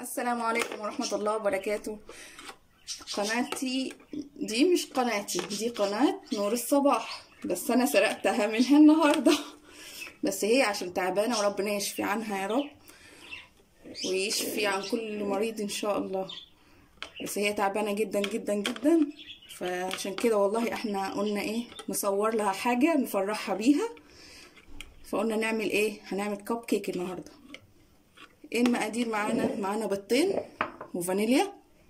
السلام عليكم ورحمة الله وبركاته قناتي دي مش قناتي دي قناة نور الصباح بس أنا سرقتها منها النهاردة بس هي عشان تعبانة وربنا يشفي عنها يا رب ويشفي عن كل مريض إن شاء الله بس هي تعبانة جدا جدا جدا فعشان كده والله احنا قلنا ايه نصور لها حاجة نفرحها بيها فقلنا نعمل ايه هنعمل كب كيك النهارده ايه المقادير معانا معانا بيضتين وفانيليا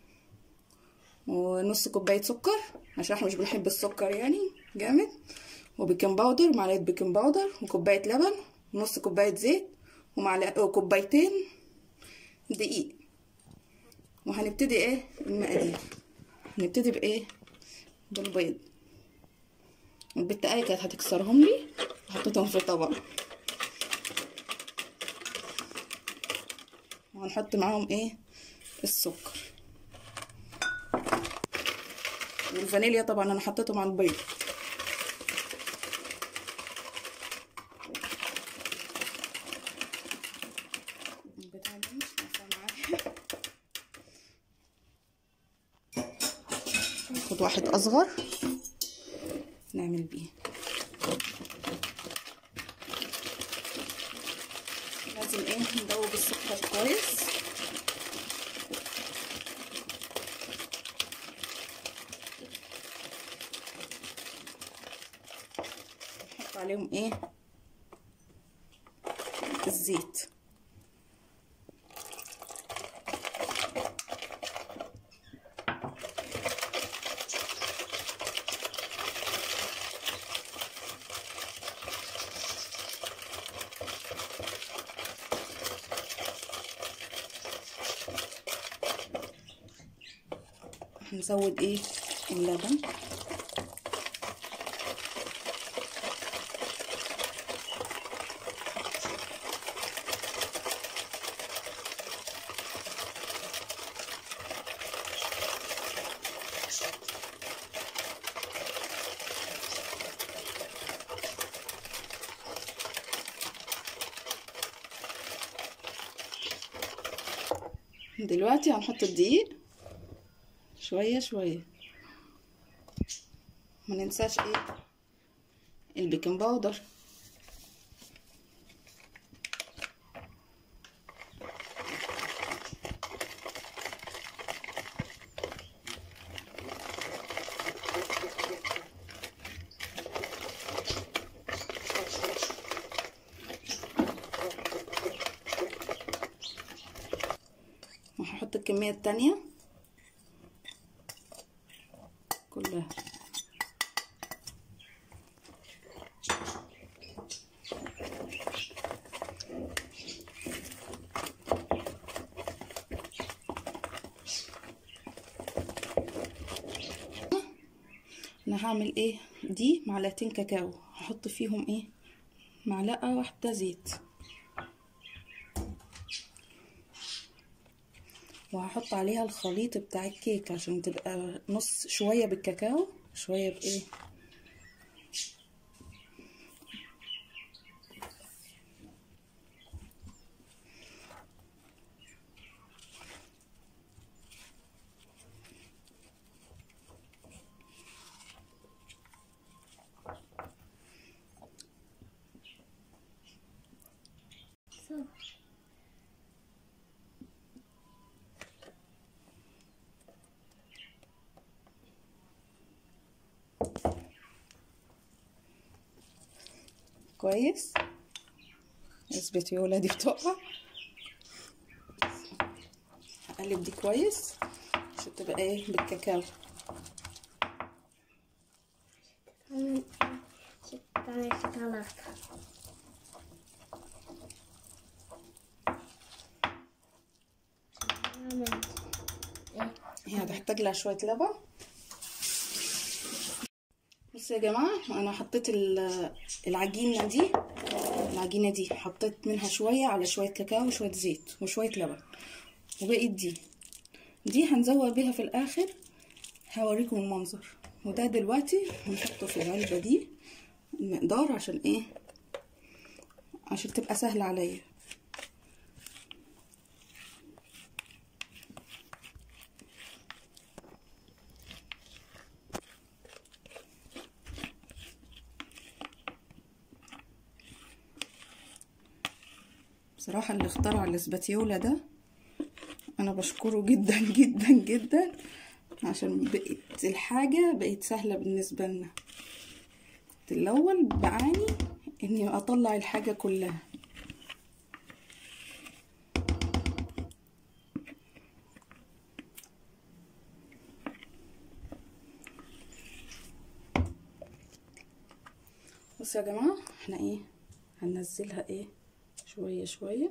ونص كوبايه سكر عشان احنا مش بنحب السكر يعني جامد وبيكنج باودر معلقه بيكنج باودر وكوبايه لبن ونص كوبايه زيت ومعلقه وكوبايتين دقيق وهنبتدي ايه المقادير هنبتدي بايه بالبيض البت ايه كانت هتكسرهم لي وحطيتهم في طبق وهنحط معاهم ايه السكر والفانيليا طبعا انا حطيته مع البيض البتاع ده مش نافع معايا خد واحد اصغر نعمل بيه لازم ايه ندوب السكر كويس نحط عليهم ايه الزيت هنزود ايه اللبن دلوقتي هنحط الدقيق شوية شوية ما ننساش ايه البيكنج باودر وهحط الكمية التانية كلها انا هعمل ايه دي معلقتين كاكاو هحط فيهم ايه معلقه واحده زيت وهحط عليها الخليط بتاع الكيك عشان تبقى نص شويه بالكاكاو شويه بايه So. كويس اثبت يا ولادي بتقع اقلب دي كويس عشان تبقى ايه بالكاكاو También chocolate. هي هتحتاج لها شويه لبن بصوا يا جماعه انا حطيت ال- العجينه دي العجينه دي حطيت منها شويه على شويه كاكاو وشويه زيت وشويه لبن وبقيت دي دي هنزود بيها في الاخر هوريكم المنظر وده دلوقتي هنحطه في العلبه دي المقدار عشان ايه عشان تبقى سهله عليا بصراحة اللي اخترع الاسباتيولا ده انا بشكره جدا جدا جدا عشان بقت الحاجة بقت سهلة بالنسبة لنا كنت الاول بعاني اني اطلع الحاجة كلها بصوا يا جماعة احنا ايه هننزلها ايه شوية شوية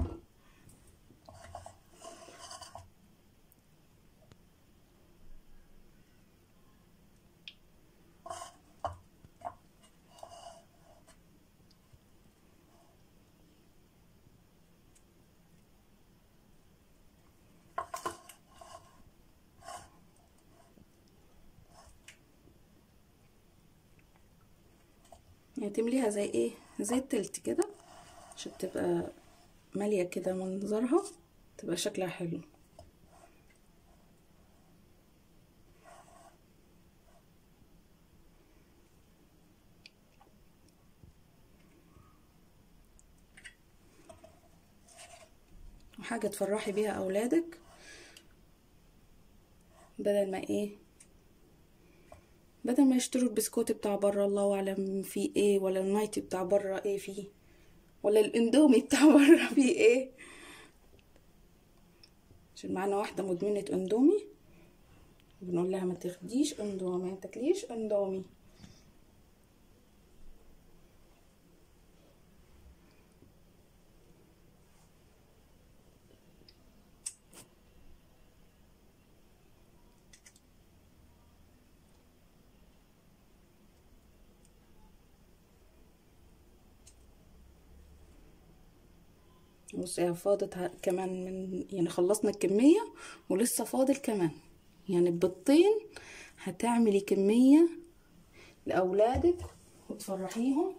يعني تمليها زي ايه زي التلت كده عشان تبقى مالية كده منظرها تبقى شكلها حلو وحاجة تفرحي بيها أولادك بدل ما ايه بدل ما يشتروا البسكوت بتاع بره الله اعلم فيه ايه ولا النايتي بتاع بره ايه فيه ولا الاندومي بتاع بره فيه ايه عشان معانا واحده مدمنه اندومي بنقول لها ما تاخديش اندومي ما تاكليش اندومي بصي فاضت ه- كمان من يعني خلصنا الكمية ولسه فاضل كمان يعني بيضتين هتعملي كمية لأولادك وتفرحيهم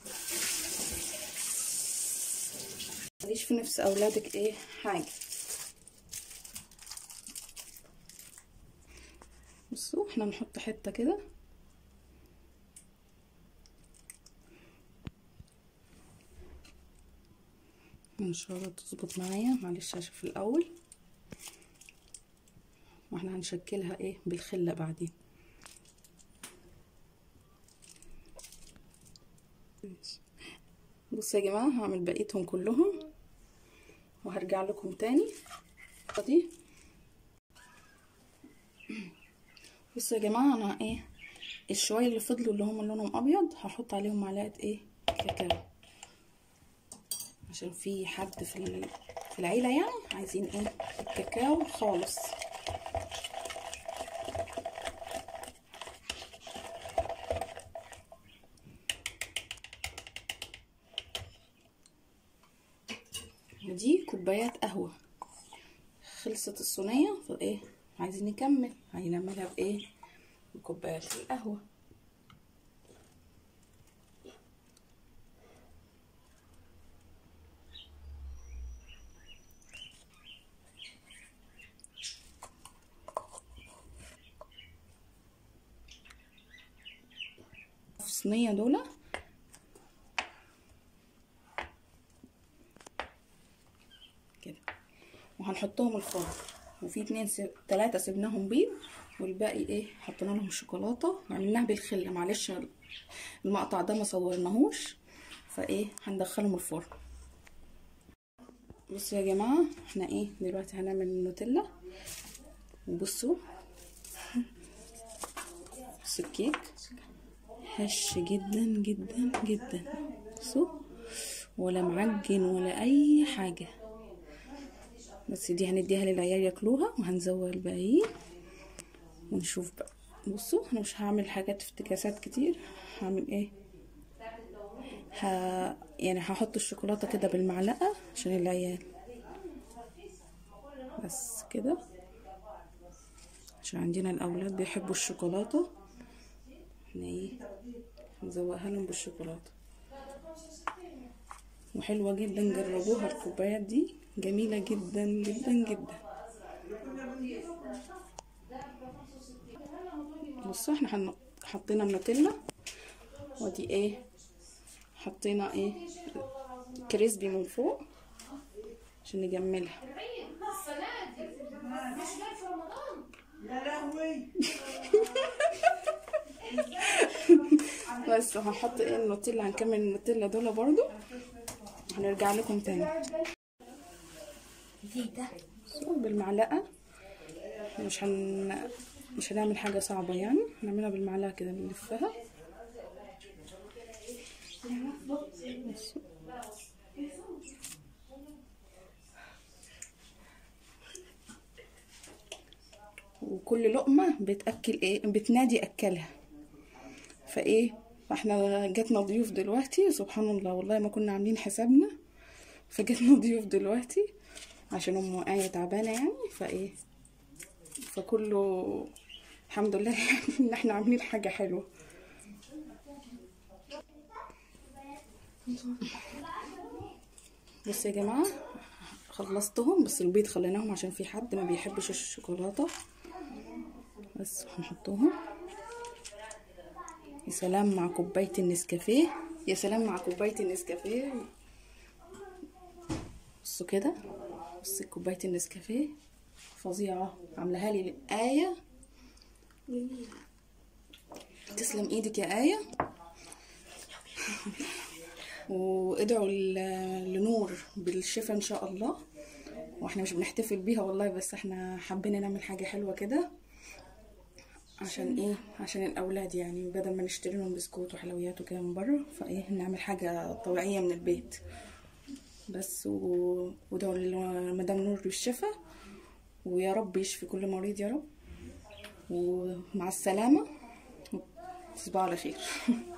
ماليش في نفس أولادك ايه حاجة بصوا احنا نحط حتة كده ان شاء الله تظبط معايا معلش عشان في الاول واحنا هنشكلها ايه بالخله بعدين بصوا يا جماعه هعمل بقيتهم كلهم وهرجع لكم تاني دي بصوا يا جماعه انا ايه الشويه اللي فضلوا اللي هم لونهم ابيض هحط عليهم معلقه ايه كاكاو عشان في حد في ال- في العيله يعني عايزين ايه الكاكاو خالص ودي كوبايات قهوه خلصت الصينيه فايه عايزين نكمل هنعملها بايه بكوبايات القهوه في الصينيه دول كده وهنحطهم الفرن وفي اتنين س... تلاتة سيبناهم بيض والباقي ايه حطينا لهم شوكولاته وعملناها بالخله معلش المقطع ده ما صورناهوش فايه هندخلهم الفرن بصوا يا جماعه احنا ايه دلوقتي هنعمل النوتيلا وبصوا بصوا الكيك هش جدا جدا جدا بصوا ولا معجن ولا اي حاجه بس دي هنديها للعيال ياكلوها وهنزود الباقيين ونشوف بقى بصوا انا مش هعمل حاجات افتكاسات كتير هعمل ايه ه... يعني هحط الشوكولاته كده بالمعلقه عشان العيال بس كده عشان عندنا الاولاد بيحبوا الشوكولاته احنا ايه نزوقها لهم بالشوكولاته وحلوه جدا جربوها الكوبايات دي جميله جدا جدا جدا بصوا احنا حن... حطينا النوتيلا ودي ايه حطينا ايه كريسبي من فوق عشان نجملها يا لهوي بس وهنحط ايه النوتيلا هنكمل النوتيلا دول برضو هنرجع لكم تاني صور بالمعلقة مش هن مش هنعمل حاجة صعبة يعني هنعملها بالمعلقة كده نلفها بس. وكل لقمة بتأكل ايه بتنادي أكلها فايه فاحنا جاتنا ضيوف دلوقتي سبحان الله والله ما كنا عاملين حسابنا فجاتنا ضيوف دلوقتي عشان ام آية تعبانة يعني فايه فكله الحمد لله يعني ان احنا عاملين حاجة حلوة بصوا يا جماعة خلصتهم بس البيض خليناهم عشان في حد ما بيحبش الشوكولاتة بس هنحطهم يا سلام مع كوباية النسكافيه يا سلام مع كوباية النسكافيه بصوا كده بصي كوباية النسكافيه فظيعة عاملاها لي آية تسلم ايدك يا آية وادعوا ل- لنور بالشفا ان شاء الله واحنا مش بنحتفل بيها والله بس احنا حابين نعمل حاجة حلوة كده عشان ايه عشان الاولاد يعني بدل ما نشتري لهم بسكوت وحلويات وكده من بره فايه نعمل حاجه طبيعيه من البيت بس و... ودعوا لمدام نور بالشفا ويا رب يشفي كل مريض يا رب ومع السلامه تصبحوا على خير